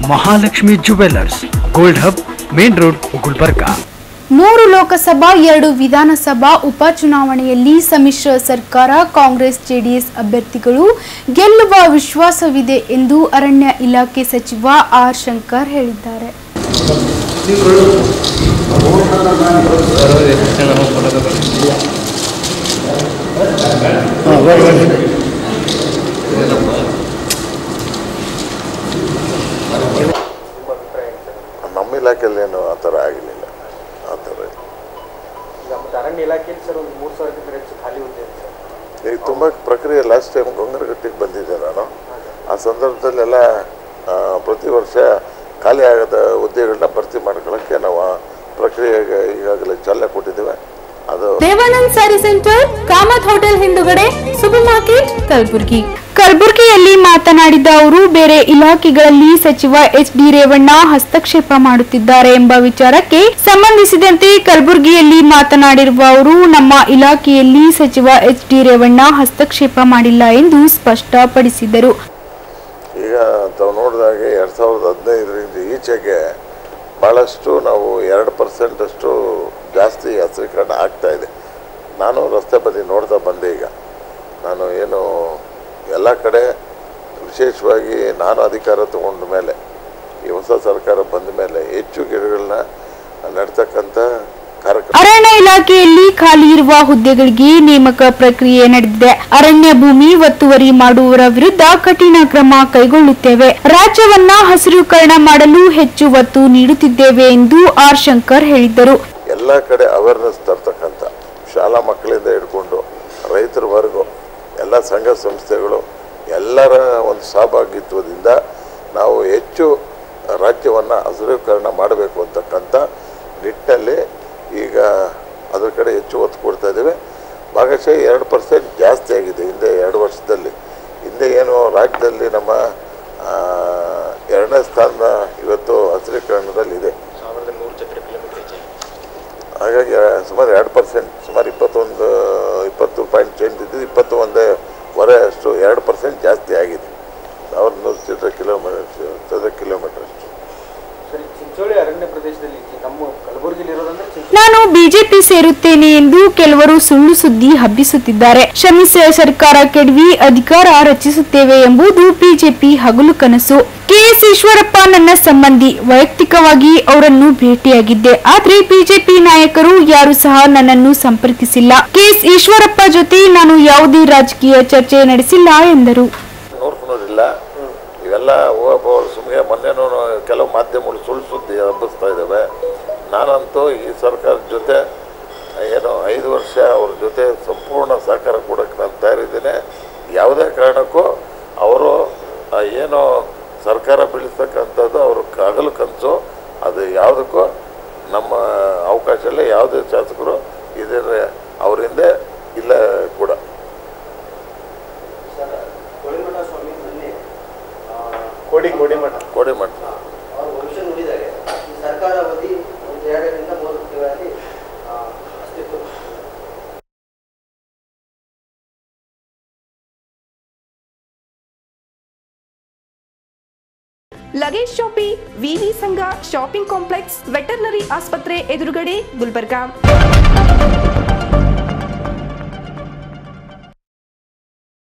Mahalakshmi jewellers gold hub main road Gulbarga ಮೂರು ಲೋಕಸಭಾ ಎರಡು ವಿಧಾನಸಭಾ ಉಪಚುನಾವಣೆಯಲ್ಲಿ ಸಮ್ಮಿಶ್ರ ಸರ್ಕಾರ ಕಾಂಗ್ರೆಸ್ ಜೆಡಿಎಸ್ ಅಭ್ಯರ್ಥಿಗಳು ಗೆಲ್ಲುವ ವಿಶ್ವಾಸವಿದೆ ಎಂದು ಅರಣ್ಯ ಇಲಾಖೆ ಸಚಿವ ಆರ್ ಶಂಕರ್ ಹೇಳಿದ್ದಾರೆ ನಮ್ಮ ಇಲಾಖೆಯಲ್ಲಿ ಏನು ಆ ಥರ ಆಗಲಿಲ್ಲ ಆ ಥರ ಇಲ್ಲ. ಈಗ ಮತ್ತೆ ಅರಣ್ಯ ಇಲಾಖೆಯಲ್ಲಿ ಸರ್ ಒಂದು ಮೂರು ಸಾವಿರಕ್ಕಿಂತ ಹೆಚ್ಚು ಖಾಲಿ ಹುದ್ದೆ ಇದೆ ಸರ್ ಈಗ ತುಂಬ ಪ್ರಕ್ರಿಯೆ ಲಾಸ್ಟ್ ಟೈಮ್ ಗಂಗನಗಟ್ಟಿಗೆ ಬಂದಿದ್ದೆ ನಾನು ಆ ಸಂದರ್ಭದಲ್ಲೆಲ್ಲ ಆ, ಪ್ರತಿ ವರ್ಷ ಖಾಲಿ ಆಗದ ಹುದ್ದೆಗಳನ್ನ ಭರ್ತಿ ಮಾಡ್ಕೊಳ್ಳೋಕ್ಕೆ ನಾವು ಆ ಪ್ರಕ್ರಿಯೆಗೆ ಈಗಾಗಲೇ ಚಾಲನೆ ಕೊಟ್ಟಿದ್ದೇವೆ ಅದು ದೇವಾನಂದ್ ಸ್ಯಾರಿ ಸೆಂಟರ್ ಕಾಮತ್ ಹೋಟೆಲ್ ಹಿಂದುಗಡೆ ಸೂಪರ್ ಮಾರ್ಕೆಟ್ ಕಲಬುರಗಿ ಕಲಬುರಗಿಯಲ್ಲಿ ಮಾತನಾಡಿದ ಅವರು ಬೇರೆ ಇಲಾಖೆಗಳಲ್ಲಿ ಸಚಿವ ಎಚ್ ಡಿ ರೇವಣ್ಣ ಹಸ್ತಕ್ಷೇಪ ಮಾಡುತ್ತಿದ್ದಾರೆ ಎಂಬ ವಿಚಾರಕ್ಕೆ ಸಂಬಂಧಿಸಿದಂತೆ ಕಲಬುರಗಿಯಲ್ಲಿ ಮಾತನಾಡಿರುವ ಅವರು ನಮ್ಮ ಇಲಾಖೆಯಲ್ಲಿ ಸಚಿವ ಎಚ್ ಡಿ ರೇವಣ್ಣ ಹಸ್ತಕ್ಷೇಪ ಮಾಡಿಲ್ಲ ಎಂದು ಸ್ಪಷ್ಟಪಡಿಸಿದರು ಈಗ ತಾವು ನೋಡಿದಾಗೆ ಎರಡು ಸಾವಿರದ ಹದಿನೈದರಿಂದ ಈಚೆಗೆ ಭಾಳಷ್ಟು ನಾವು ಎರಡು ಪರ್ಸೆಂಟಷ್ಟು ಜಾಸ್ತಿ ಹಸಿರೀಕರಣ ಆಗ್ತಾ ಇದೆ ನಾನು ರಸ್ತೆ ಬದಿ ನೋಡ್ತಾ ಬಂದೆ ಈಗ ನಾನು ಏನು ಎಲ್ಲ ಕಡೆ ವಿಶೇಷವಾಗಿ ನಾನು ಅಧಿಕಾರ ತಗೊಂಡ ಮೇಲೆ ಈ ಹೊಸ ಸರ್ಕಾರ ಬಂದ ಮೇಲೆ ಹೆಚ್ಚು ಗಿಡಗಳನ್ನ ನೆಡ್ತಕ್ಕಂಥ ಕಾರ್ಯಕ್ರಮ ಅರಣ್ಯ ಇಲಾಖೆಯಲ್ಲಿ ಖಾಲಿ ಇರುವ ಹುದ್ದೆಗಳಿಗೆ ನೇಮಕ ಪ್ರಕ್ರಿಯೆ ನಡೆದಿದೆ ಅರಣ್ಯ ಭೂಮಿ ಒತ್ತುವರಿ ಮಾಡುವವರ ವಿರುದ್ಧ ಕಠಿಣ ಕ್ರಮ ಕೈಗೊಳ್ಳುತ್ತೇವೆ ರಾಜ್ಯವನ್ನ ಹಸಿರುಕರಣ ಮಾಡಲು ಹೆಚ್ಚು ಒತ್ತು ನೀಡುತ್ತಿದ್ದೇವೆ ಎಂದು ಆರ್ ಶಂಕರ್ ಹೇಳಿದ್ದರು ಎಲ್ಲ ಕಡೆ ಅವೇರ್ನೆಸ್ ತರ್ತಕ್ಕಂಥ ಶಾಲಾ ಮಕ್ಕಳಿಂದ ಹಿಡ್ಕೊಂಡು ರೈತರವರೆಗೂ ಎಲ್ಲ ಸಂಘ ಸಂಸ್ಥೆಗಳು ಎಲ್ಲರ ಒಂದು ಸಹಭಾಗಿತ್ವದಿಂದ ನಾವು ಹೆಚ್ಚು ರಾಜ್ಯವನ್ನು ಹಸಿರೀಕರಣ ಮಾಡಬೇಕು ಅಂತಕ್ಕಂಥ ನಿಟ್ಟಿನಲ್ಲಿ ಈಗ ಅದರ ಕಡೆ ಹೆಚ್ಚು ಒತ್ತು ಕೊಡ್ತಾ ಇದ್ದೇವೆ ಭಾಗಶಃ ಎರಡು ಪರ್ಸೆಂಟ್ ಜಾಸ್ತಿ ಆಗಿದೆ ಹಿಂದೆ ಎರಡು ವರ್ಷದಲ್ಲಿ ಹಿಂದೆ ಏನು ರಾಜ್ಯದಲ್ಲಿ ನಮ್ಮ ಆ, ಎರಡನೇ ಸ್ಥಾನ ಇವತ್ತು ಹಸಿರೀಕರಣದಲ್ಲಿದೆ ಸಾವಿರದ ನೂರು ಚದರ ಕಿಲೋಮೀಟರ್ ಹೆಚ್ಚಾಗಿದೆ ಹಾಗಾಗಿ ಸುಮಾರು ಎರಡು ಪರ್ಸೆಂಟ್ ಸುಮಾರು ಇಪ್ಪತ್ತೊಂದು ಇಪ್ಪತ್ತು ಪಾಯಿಂಟ್ ಚೇಂಜ್ ಇದ್ದು ಇಪ್ಪತ್ತು ಒಂದೇ ವರೆ ಅಷ್ಟು ಎರಡು ಪರ್ಸೆಂಟ್ ಜಾಸ್ತಿ ಆಗಿದೆ ಸಾವಿರದ ನೂರು ಚದರ ಕಿಲೋಮೀಟರ್ ಚದರ ಕಿಲೋಮೀಟರ್ ಅಷ್ಟು ಸರಿ ಚಿಂಚೋಳಿ ಅರಣ್ಯ ಪ್ರದೇಶದಲ್ಲಿ ಈ ನಮ್ಮ ಕಲಬುರಗಿಲಿ ಇರೋದಂದ್ರೆ ಚಿಂಚೋಳಿ ನಾನು ಬಿಜೆಪಿ ಸೇರುತ್ತೇನೆ ಎಂದು ಕೆಲವರು ಸುಳ್ಳು ಸುದ್ದಿ ಹಬ್ಬಿಸುತ್ತಿದ್ದಾರೆ ಶ್ರಮಿಸಿದ ಸರ್ಕಾರ ಕೆಡವಿ ಅಧಿಕಾರ ರಚಿಸುತ್ತೇವೆ ಎಂಬುದು ಬಿಜೆಪಿ ಹಗಲು ಕನಸು ಕೆಎಸ್ ಈಶ್ವರಪ್ಪ ನನ್ನ ಸಂಬಂಧಿ ವೈಯಕ್ತಿಕವಾಗಿ ಅವರನ್ನು ಭೇಟಿಯಾಗಿದ್ದೆ ಆದ್ರೆ ಬಿಜೆಪಿ ನಾಯಕರು ಯಾರು ಸಹ ನನ್ನನ್ನು ಸಂಪರ್ಕಿಸಿಲ್ಲ ಕೆಎಸ್ ಈಶ್ವರಪ್ಪ ಜೊತೆ ನಾನು ಯಾವುದೇ ರಾಜಕೀಯ ಚರ್ಚೆ ನಡೆಸಿಲ್ಲ ಎಂದರು ನೋಡ್ಕೊಳೋದಿಲ್ಲ ಇವೆಲ್ಲ ಹೋಗೋರು ಸುಮ್ಮನೆ ಮೊನ್ನೆನೂ ಕೆಲವು ಮಾಧ್ಯಮಗಳು ಸುಳ್ಳು ಸುದ್ದಿ ಹಬ್ಬಿಸ್ತಾ ಇದ್ದಾವೆ ನಾನಂತೂ ಈ ಸರ್ಕಾರದ ಜೊತೆ ಏನು ಐದು ವರ್ಷ ಅವ್ರ ಜೊತೆ ಸಂಪೂರ್ಣ ಸಹಕಾರ ಕೊಡೋಕ್ಕೆ ನಾನು ತಯಾರಿದ್ದೇನೆ ಯಾವುದೇ ಕಾರಣಕ್ಕೂ ಅವರು ಆ ಏನು ಸರ್ಕಾರ ಬೀಳಿಸ್ತಕ್ಕಂಥದ್ದು ಅವ್ರ ಹಗಲು ಕನಸು ಅದು ಯಾವುದಕ್ಕೂ ನಮ್ಮ ಅವಕಾಶ ಇಲ್ಲ ಯಾವುದೇ ಶಾಸಕರು ಇದರ ಅವರಿಂದ ಇಲ್ಲ ಕೂಡ ಕೋಡಿ ಕೋಡಿ ಮಠ ಕೋಡಿ ಮಾಡ್ತಾರೆ ಅವರು ಭವಿಷ್ಯ ನುಡಿದ್ದಾರೆ ಈ ಸರ್ಕಾರ ಅವಧಿ ಒಂದು ಎರಡರಿಂದ ಮೂರು ತಿಂಗಳಲ್ಲಿ ಆ, ಅಸ್ತಿತ್ವ ಲಗೇಜ್ ಶಾಪಿ ವಿವಿ ಸಂಘ ಶಾಪಿಂಗ್ ಕಾಂಪ್ಲೆಕ್ಸ್ ವೆಟರ್ನರಿ ಆಸ್ಪತ್ರೆ ಎದುರುಗಡೆ ಗುಲ್ಬರ್ಗಾ